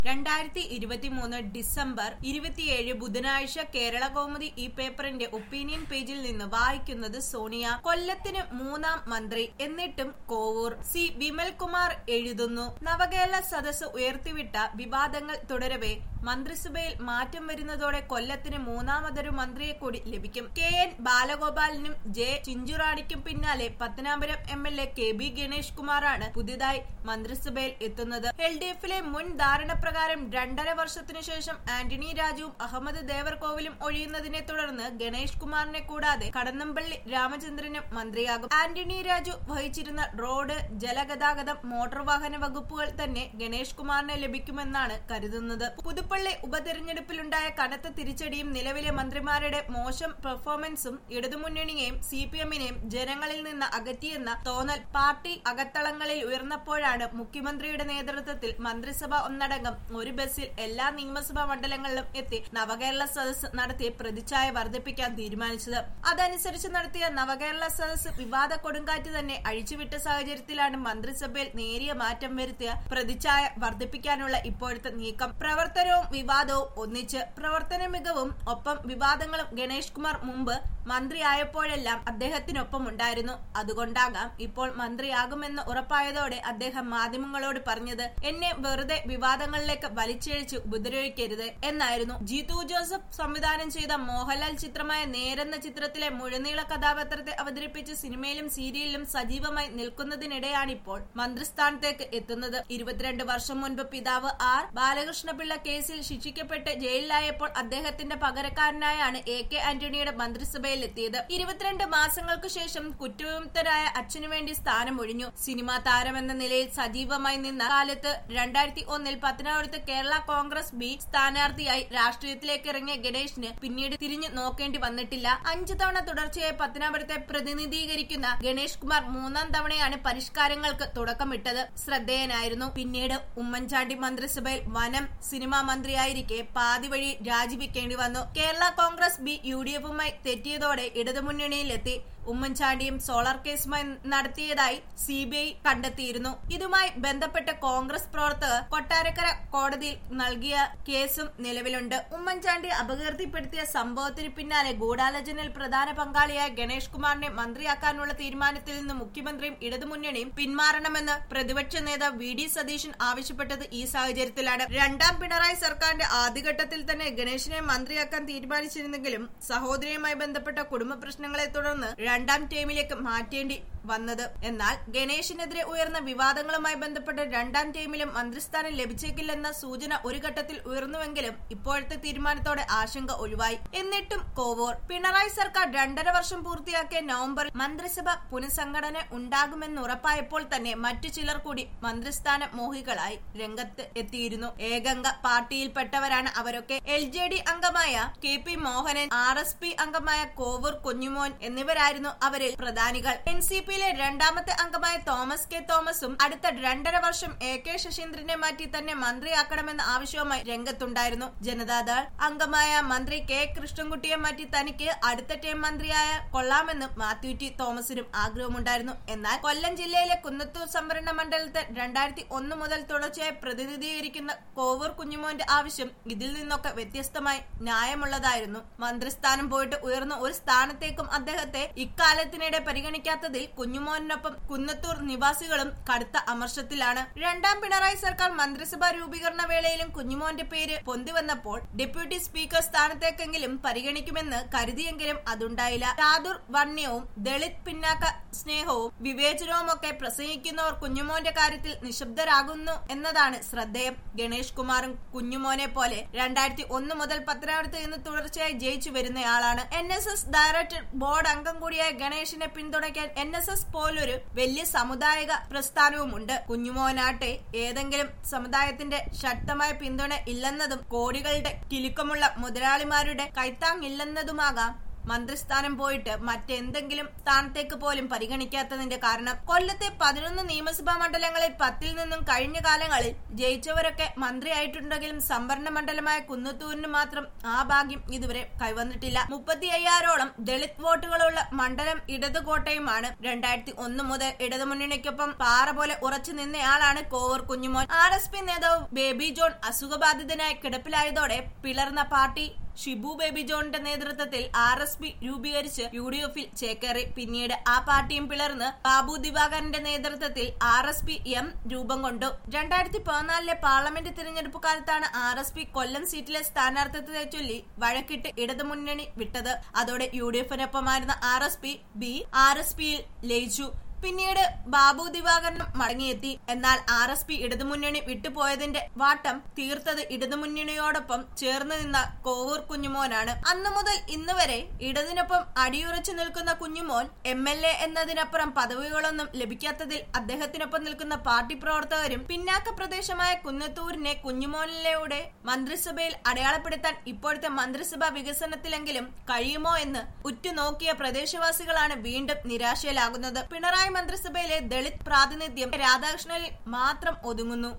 രണ്ടായിരത്തി ഇരുപത്തിമൂന്ന് ഡിസംബർ ഇരുപത്തിയേഴ് ബുധനാഴ്ച കേരള കൗമുദി ഈ പേപ്പറിന്റെ ഒപ്പീനിയൻ പേജിൽ നിന്ന് വായിക്കുന്നത് സോണിയ കൊല്ലത്തിന് മൂന്നാം മന്ത്രി എന്നിട്ടും കോവൂർ സി വിമൽകുമാർ എഴുതുന്നു നവകേരള സദസ് ഉയർത്തിവിട്ട വിവാദങ്ങൾ തുടരവെ മന്ത്രിസഭയിൽ മാറ്റം വരുന്നതോടെ കൊല്ലത്തിന് മൂന്നാമതൊരു മന്ത്രിയെ കൂടി ലഭിക്കും കെ എൻ ബാലഗോപാലിനും ജെ ചിഞ്ചുറാണിക്കും പിന്നാലെ Pathanapuram M L A K B Ganesh കുമാറാണ് പുതിയതായി മന്ത്രിസഭയിൽ എത്തുന്നത് എൽ ഡി എഫിലെ മുൻ ധാരണ പ്രകാരം രണ്ടര വർഷത്തിനു ശേഷം ആന്റണി രാജുവും അഹമ്മദ് ദേവർകോവിലും ഒഴിയുന്നതിനെ തുടർന്ന് ഗണേഷ് കുമാറിനെ കൂടാതെ കടന്നപ്പള്ളി രാമചന്ദ്രനും മന്ത്രിയാകും ആന്റണി രാജു വഹിച്ചിരുന്ന റോഡ് ജലഗതാഗതം മോട്ടോർ വാഹന വകുപ്പുകൾ തന്നെ ഗണേഷ് കുമാറിന് ലഭിക്കുമെന്നാണ് കരുതുന്നത് പുതുപ്പള്ളി ഉപതെരഞ്ഞെടുപ്പിലുണ്ടായ കനത്ത തിരിച്ചടിയും നിലവിലെ മന്ത്രിമാരുടെ മോശം പെർഫോമൻസും ഇടതുമുന്നണിയെയും സി പി എമ്മിനെയും ജനങ്ങളിൽ നിന്ന് അകറ്റിയെന്ന തോന്നൽ പാർട്ടി അകത്തളങ്ങളിൽ ഉയർന്നപ്പോഴാണ് മുഖ്യമന്ത്രിയുടെ നേതൃത്വത്തിൽ മന്ത്രിസഭ ഒന്നടങ്കം ഒരു ബസ്സിൽ എല്ലാ നിയമസഭാ മണ്ഡലങ്ങളിലും എത്തി നവകേരള സദസ് നടത്തി പ്രതിച്ഛായ വർദ്ധിപ്പിക്കാൻ തീരുമാനിച്ചത് അതനുസരിച്ച് നടത്തിയ നവകേരള സദസ് വിവാദ കൊടുങ്കാറ്റ് തന്നെ അഴിച്ചുവിട്ട സാഹചര്യത്തിലാണ് മന്ത്രിസഭയിൽ നേരിയ മാറ്റം വരുത്തിയ പ്രതിച്ഛായ വർദ്ധിപ്പിക്കാനുള്ള ഇപ്പോഴത്തെ നീക്കം പ്രവർത്തനവും വിവാദവും ഒന്നിച്ച് പ്രവർത്തന മികവും ഒപ്പം വിവാദങ്ങളും ഗണേഷ് കുമാർ മുമ്പ് മന്ത്രിയായപ്പോഴെല്ലാം അദ്ദേഹത്തിനൊപ്പം ഉണ്ടായിരുന്നു അതുകൊണ്ടാകാം ഇപ്പോൾ മന്ത്രിയാകുമെന്ന് ഉറപ്പായതോടെ അദ്ദേഹം മാധ്യമങ്ങളോട് പറഞ്ഞത് എന്നെ വെറുതെ വിവാദങ്ങളിലേക്ക് വലിച്ചിഴച്ച് ഉപദ്രവിക്കരുത് എന്നായിരുന്നു ജീതു ജോസഫ് സംവിധാനം ചെയ്ത മോഹൻലാൽ ചിത്രമായ നേരെന്ന ചിത്രത്തിലെ മുഴുനീള കഥാപാത്രത്തെ അവതരിപ്പിച്ച് സിനിമയിലും സീരിയലിലും സജീവമായി നിൽക്കുന്നതിനിടെയാണിപ്പോൾ മന്ത്രിസ്ഥാനത്തേക്ക് എത്തുന്നത് ഇരുപത്തിരണ്ട് വർഷം മുൻപ് പിതാവ് ആർ ബാലകൃഷ്ണപിള്ള കേസിൽ ശിക്ഷിക്കപ്പെട്ട് ജയിലിലായപ്പോൾ അദ്ദേഹത്തിന്റെ പകരക്കാരനായാണ് എ കെ ആന്റണിയുടെ മന്ത്രിസഭയിൽ എത്തിയത് ഇരുപത്തിരണ്ട് മാസങ്ങൾക്ക് ശേഷം കുറ്റവിമുക്തരായ അച്ഛനു വേണ്ടി സ്ഥാനമൊഴിഞ്ഞു സിനിമാ താരമെന്ന നിലയിൽ സജീവമായി നിന്ന കാലത്ത് രണ്ടായിരത്തി ഒന്നിൽ പത്തനാപുരത്ത് കേരള കോൺഗ്രസ് ബി സ്ഥാനാർത്ഥിയായി രാഷ്ട്രീയത്തിലേക്ക് ഇറങ്ങിയ ഗണേഷിന് പിന്നീട് തിരിഞ്ഞു നോക്കേണ്ടി വന്നിട്ടില്ല അഞ്ചു തവണ തുടർച്ചയായി പത്തനാപുരത്തെ പ്രതിനിധീകരിക്കുന്ന ഗണേഷ് കുമാർ മൂന്നാം തവണയാണ് പരിഷ്കാരങ്ങൾക്ക് തുടക്കമിട്ടത് ശ്രദ്ധേയനായിരുന്നു പിന്നീട് ഉമ്മൻചാണ്ടി മന്ത്രിസഭയിൽ വനം സിനിമാ മന്ത്രിയായിരിക്കെ പാതി വഴി രാജിവെക്കേണ്ടി വന്നു Kerala Congress B U D എഫുമായി തെറ്റിയതോടെ ഇടതുമുന്നണിയിലെത്തി ഉമ്മൻചാണ്ടിയും സോളാർ കേസുമായി നടത്തിയതായി സി ബി ഐ കണ്ടെത്തിയിരുന്നു ഇതുമായി ബന്ധപ്പെട്ട കോൺഗ്രസ് പ്രവർത്തകർ കൊട്ടാരക്കര കോടതിയിൽ നൽകിയ കേസും നിലവിലുണ്ട് ഉമ്മൻചാണ്ടി അപകീർത്തിപ്പെടുത്തിയ സംഭവത്തിന് പിന്നാലെ ഗൂഢാലോചനയിൽ പ്രധാന പങ്കാളിയായ ഗണേഷ് കുമാറിനെ മന്ത്രിയാക്കാനുള്ള തീരുമാനത്തിൽ നിന്ന് മുഖ്യമന്ത്രിയും ഇടതുമുന്നണിയും പിന്മാറണമെന്ന് പ്രതിപക്ഷ നേതാവ് വി ഡി സതീശൻ ആവശ്യപ്പെട്ടത് ഈ സാഹചര്യത്തിലാണ് രണ്ടാം പിണറായി സർക്കാരിന്റെ ആദ്യഘട്ടത്തിൽ തന്നെ ഗണേശിനെ മന്ത്രിയാക്കാൻ തീരുമാനിച്ചിരുന്നെങ്കിലും സഹോദരിയുമായി ബന്ധപ്പെട്ട കുടുംബ പ്രശ്നങ്ങളെ തുടർന്ന് രണ്ടാം ടീമിലേക്ക് മാറ്റേണ്ടി വന്നത് എന്നാൽ ഗണേഷിനെതിരെ ഉയർന്ന വിവാദങ്ങളുമായി ബന്ധപ്പെട്ട് രണ്ടാം ടീമിലും മന്ത്രിസ്ഥാനം ലഭിച്ചേക്കില്ലെന്ന സൂചന ഒരു ഘട്ടത്തിൽ ഉയർന്നുവെങ്കിലും ഇപ്പോഴത്തെ തീരുമാനത്തോടെ ആശങ്ക ഒഴിവായി എന്നിട്ടും കോവൂർ പിണറായി സർക്കാർ രണ്ടര വർഷം പൂർത്തിയാക്കിയ നവംബറിൽ മന്ത്രിസഭ പുനഃസംഘടന ഉണ്ടാകുമെന്ന് ഉറപ്പായപ്പോൾ തന്നെ മറ്റു ചിലർ കൂടി മന്ത്രിസ്ഥാന മോഹികളായി രംഗത്ത് എത്തിയിരുന്നു ഏകംഗ പാർട്ടിയിൽപ്പെട്ടവരാണ് അവരൊക്കെ എൽ ജെ ഡി അംഗമായ K P Mohanan R S P അംഗമായ കോവൂർ കുഞ്ഞുമോൻ എന്നിവരായിരുന്നു അവരിൽ പ്രധാനികൾ എൻ സി പിയിലെ രണ്ടാമത്തെ അംഗമായ തോമസ് കെ തോമസും അടുത്ത രണ്ടര വർഷം എ കെ ശശീന്ദ്രനെ മാറ്റി തന്നെ മന്ത്രിയാക്കണമെന്ന ആവശ്യവുമായി രംഗത്തുണ്ടായിരുന്നു ജനതാദൾ അംഗമായ മന്ത്രി കെ കൃഷ്ണൻകുട്ടിയെ മാറ്റി തനിക്ക് അടുത്ത ടൈം മന്ത്രിയായ കൊള്ളാമെന്ന് മാത്യു ടി തോമസിനും ആഗ്രഹമുണ്ടായിരുന്നു എന്നാൽ കൊല്ലം ജില്ലയിലെ കുന്നത്തൂർ സംവരണ മണ്ഡലത്തിൽ രണ്ടായിരത്തി ഒന്ന് മുതൽ തുടർച്ചയായി പ്രതിനിധീകരിക്കുന്ന കോവൂർ കുഞ്ഞുമോന്റെ ആവശ്യം ഇതിൽ നിന്നൊക്കെ വ്യത്യസ്തമായി ന്യായമുള്ളതായിരുന്നു മന്ത്രിസ്ഥാനം പോയിട്ട് ഉയർന്ന ഒരു സ്ഥാനത്തേക്കും അദ്ദേഹത്തെ ഇക്കാലത്തിനിടെ പരിഗണിക്കാത്തതിൽ കുഞ്ഞുമോനൊപ്പം കുന്നത്തൂർ നിവാസികളും കടുത്ത അമർഷത്തിലാണ് രണ്ടാം പിണറായി സർക്കാർ മന്ത്രിസഭാ രൂപീകരണ വേളയിലും കുഞ്ഞുമോന്റെ പേര് പൊന്തിവന്നപ്പോൾ ഡെപ്യൂട്ടി സ്പീക്കർ സ്ഥാനത്തേക്കെങ്കിലും പരിഗണിക്കുമെന്ന് കരുതിയെങ്കിലും അതുണ്ടായില്ല ചാതുർ വർണ്ണ്യവും ദളിത് പിന്നാക്ക സ്നേഹവും വിവേചനവും ഒക്കെ പ്രസംഗിക്കുന്നവർ കുഞ്ഞുമോന്റെ കാര്യത്തിൽ നിശബ്ദരാകുന്നു എന്നതാണ് ശ്രദ്ധേയം ഗണേഷ് കുമാറും കുഞ്ഞുമോനെ പോലെ രണ്ടായിരത്തി ഒന്ന് മുതൽ പത്തനാപുരത്ത് നിന്ന് തുടർച്ചയായി ജയിച്ചു വരുന്നയാളാണ് N S S director board അംഗം കൂടിയായ ഗണേഷിനെ പിന്തുണയ്ക്കാൻ എൻ എസ് എസ് പോലൊരു വലിയ സമുദായിക പ്രസ്ഥാനവുമുണ്ട് കുഞ്ഞുമോനാട്ടെ ഏതെങ്കിലും സമുദായത്തിന്റെ ശക്തമായ പിന്തുണ ഇല്ലെന്നതും കോടികളുടെ കിലുക്കമുള്ള മുതലാളിമാരുടെ കൈത്താങ്ങില്ലെന്നതുമാകാം മന്ത്രിസ്ഥാനം പോയിട്ട് മറ്റെന്തെങ്കിലും സ്ഥാനത്തേക്ക് പോലും പരിഗണിക്കാത്തതിന്റെ കാരണം കൊല്ലത്തെ പതിനൊന്ന് നിയമസഭാ മണ്ഡലങ്ങളിൽ പത്തിൽ നിന്നും കഴിഞ്ഞ കാലങ്ങളിൽ ജയിച്ചവരൊക്കെ മന്ത്രിയായിട്ടുണ്ടെങ്കിലും സംവരണ മണ്ഡലമായ കുന്നത്തൂരിന് മാത്രം ആ ഭാഗ്യം ഇതുവരെ കൈവന്നിട്ടില്ല മുപ്പത്തി അയ്യായിരോളം ദളിത് വോട്ടുകളുള്ള മണ്ഡലം ഇടത് കോട്ടയുമാണ് രണ്ടായിരത്തി ഒന്ന് മുതൽ ഇടതുമുന്നണിക്കൊപ്പം പാറ പോലെ ഉറച്ചു നിന്നയാളാണ് Kovoor Kunjumon R S P നേതാവ് ബേബി ജോൺ അസുഖബാധിതനായി കിടപ്പിലായതോടെ പിളർന്ന പാർട്ടി ഷിബു ബേബി ജോണിന്റെ നേതൃത്വത്തിൽ ആർ എസ് പി രൂപീകരിച്ച് യു ഡി എഫിൽ ചേക്കേറി പിന്നീട് ആ പാർട്ടിയും പിളർന്ന് ബാബു ദിവാകരന്റെ നേതൃത്വത്തിൽ ആർ എസ് പി എം രൂപം കൊണ്ടു രണ്ടായിരത്തി പതിനാലിലെ പാർലമെന്റ് തിരഞ്ഞെടുപ്പ് കാലത്താണ് R S P Kollam seat സ്ഥാനാർത്ഥിത്വത്തെ ചൊല്ലി വഴക്കിട്ട് ഇടതുമുന്നണി വിട്ടത് അതോടെ യു ഡി എഫിനൊപ്പമായിരുന്ന R S P B R S പിയിൽ ലയിച്ചു പിന്നീട് ബാബു ദിവാകരൻ മടങ്ങിയെത്തി എന്നാൽ ആർ എസ് പി ഇടതുമുന്നണി വിട്ടുപോയതിന്റെ വാട്ടം തീർത്തത് ഇടതുമുന്നണിയോടൊപ്പം ചേർന്ന് നിന്ന കോവൂർ കുഞ്ഞുമോനാണ് അന്നു മുതൽ ഇന്ന് വരെ ഇടതിനൊപ്പം അടിയുറച്ചു നിൽക്കുന്ന കുഞ്ഞുമോൻ എം എൽ എ എന്നതിനപ്പുറം പദവികളൊന്നും ലഭിക്കാത്തതിൽ അദ്ദേഹത്തിനൊപ്പം നിൽക്കുന്ന പാർട്ടി പ്രവർത്തകരും പിന്നാക്ക പ്രദേശമായ കുന്നത്തൂരിനെ കുഞ്ഞുമോനിലൂടെ മന്ത്രിസഭയിൽ അടയാളപ്പെടുത്താൻ ഇപ്പോഴത്തെ മന്ത്രിസഭാ വികസനത്തിലെങ്കിലും കഴിയുമോ എന്ന് ഉറ്റുനോക്കിയ പ്രദേശവാസികളാണ് വീണ്ടും നിരാശയിലാകുന്നത് പിണറായി മന്ത്രിസഭയിലെ ദളിത് പ്രാതിനിധ്യം രാധാകൃഷ്ണനിൽ മാത്രം ഒതുങ്ങുന്നു